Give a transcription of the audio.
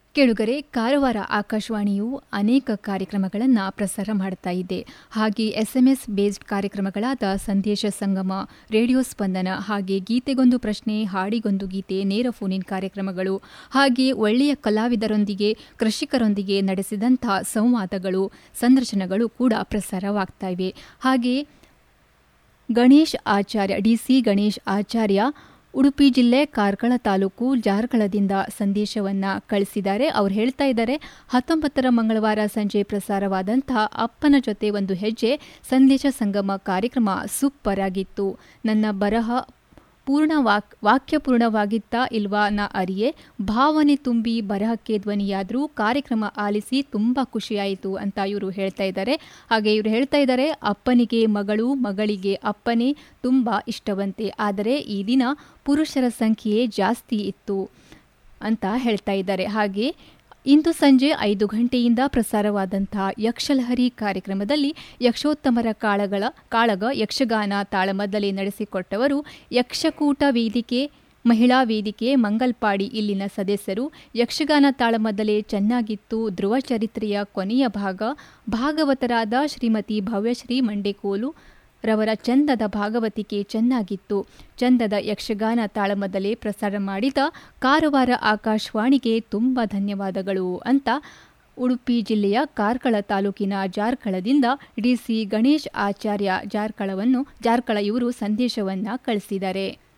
ಕೇಳುಗರೆ ಕಾರವಾರ ಆಕಾಶವಾಣಿಯು ಅನೇಕ ಕಾರ್ಯಕ್ರಮಗಳನ್ನು ಪ್ರಸಾರ ಮಾಡುತ್ತಾ ಇದೆ ಹಾಗೆ ಎಸ್ಎಂಎಸ್ ಬೇಸ್ಡ್ ಕಾರ್ಯಕ್ರಮಗಳಾದ ಸಂದೇಶ ಸಂಗಮ ರೇಡಿಯೋ ಸ್ಪಂದನ ಹಾಗೆ ಗೀತೆಗೊಂದು ಪ್ರಶ್ನೆ ಹಾಡಿಗೊಂದು ಗೀತೆ ನೇರ ಫೋನಿನ್ ಕಾರ್ಯಕ್ರಮಗಳು ಹಾಗೆ ಒಳ್ಳೆಯ ಕಲಾವಿದರೊಂದಿಗೆ ಕೃಷಿಕರೊಂದಿಗೆ ನಡೆಸಿದಂಥ ಸಂವಾದಗಳು ಸಂದರ್ಶನಗಳು ಕೂಡ ಪ್ರಸಾರವಾಗ್ತಾ ಇವೆ ಹಾಗೆ ಗಣೇಶ್ ಆಚಾರ್ಯ ಡಿಸಿ ಗಣೇಶ್ ಆಚಾರ್ಯ ಉಡುಪಿ ಜಿಲ್ಲೆ ಕಾರ್ಕಳ ತಾಲೂಕು ಜಾರ್ಕಳದಿಂದ ಸಂದೇಶವನ್ನ ಕಳಿಸಿದ್ದಾರೆ ಅವ್ರು ಹೇಳ್ತಾ ಇದ್ದಾರೆ ಹತ್ತೊಂಬತ್ತರ ಮಂಗಳವಾರ ಸಂಜೆ ಪ್ರಸಾರವಾದಂತಹ ಅಪ್ಪನ ಜೊತೆ ಒಂದು ಹೆಜ್ಜೆ ಸಂದೇಶ ಸಂಗಮ ಕಾರ್ಯಕ್ರಮ ಸೂಪರ್ ಆಗಿತ್ತು ನನ್ನ ಬರಹ ಪೂರ್ಣ ವಾಕ್ ವಾಕ್ಯ ಪೂರ್ಣವಾಗಿತ್ತಾ ಇಲ್ವಾ ನಾ ಅರಿಯೆ ಭಾವನೆ ತುಂಬಿ ಬರಹಕ್ಕೆ ಧ್ವನಿಯಾದರೂ ಕಾರ್ಯಕ್ರಮ ಆಲಿಸಿ ತುಂಬ ಖುಷಿಯಾಯಿತು ಅಂತ ಇವರು ಹೇಳ್ತಾ ಇದ್ದಾರೆ ಹಾಗೆ ಇವರು ಹೇಳ್ತಾ ಇದ್ದಾರೆ ಅಪ್ಪನಿಗೆ ಮಗಳು ಮಗಳಿಗೆ ಅಪ್ಪನೇ ತುಂಬ ಇಷ್ಟವಂತೆ ಆದರೆ ಈ ದಿನ ಪುರುಷರ ಸಂಖ್ಯೆ ಜಾಸ್ತಿ ಇತ್ತು ಅಂತ ಹೇಳ್ತಾ ಇದ್ದಾರೆ ಹಾಗೆ ಇಂದು ಸಂಜೆ ಐದು ಗಂಟೆಯಿಂದ ಪ್ರಸಾರವಾದಂತಹ ಯಕ್ಷಲಹರಿ ಕಾರ್ಯಕ್ರಮದಲ್ಲಿ ಯಕ್ಷೋತ್ತಮರ ಕಾಳಗಳ ಕಾಳಗ ಯಕ್ಷಗಾನ ತಾಳಮದ್ದಲೆ ನಡೆಸಿಕೊಟ್ಟವರು ಯಕ್ಷಕೂಟ ವೇದಿಕೆ ಮಹಿಳಾ ವೇದಿಕೆ ಮಂಗಲ್ಪಾಡಿ ಇಲ್ಲಿನ ಸದಸ್ಯರು ಯಕ್ಷಗಾನ ತಾಳಮದ್ದಲೆ ಚೆನ್ನಾಗಿತ್ತು ಧ್ರುವ ಚರಿತ್ರೆಯ ಕೊನೆಯ ಭಾಗ ಭಾಗವತರಾದ ಶ್ರೀಮತಿ ಭವ್ಯಶ್ರೀ ಮಂಡೇಕೋಲು ರವರ ಚಂದದ ಭಾಗವತಿಕೆ ಚೆನ್ನಾಗಿತ್ತು ಚಂದದ ಯಕ್ಷಗಾನ ತಾಳಮದ್ದಲೆ ಪ್ರಸಾರ ಮಾಡಿದ ಕಾರವಾರ ಆಕಾಶವಾಣಿಗೆ ತುಂಬ ಧನ್ಯವಾದಗಳು ಅಂತ ಉಡುಪಿ ಜಿಲ್ಲೆಯ ಕಾರ್ಕಳ ತಾಲೂಕಿನ ಜಾರ್ಕಳದಿಂದ ಡಿಸಿ ಗಣೇಶ್ ಆಚಾರ್ಯ ಜಾರ್ಕಳವನ್ನು ಜಾರ್ಕಳ ಇವರು ಸಂದೇಶವನ್ನ ಕಳಿಸಿದ್ದಾರೆ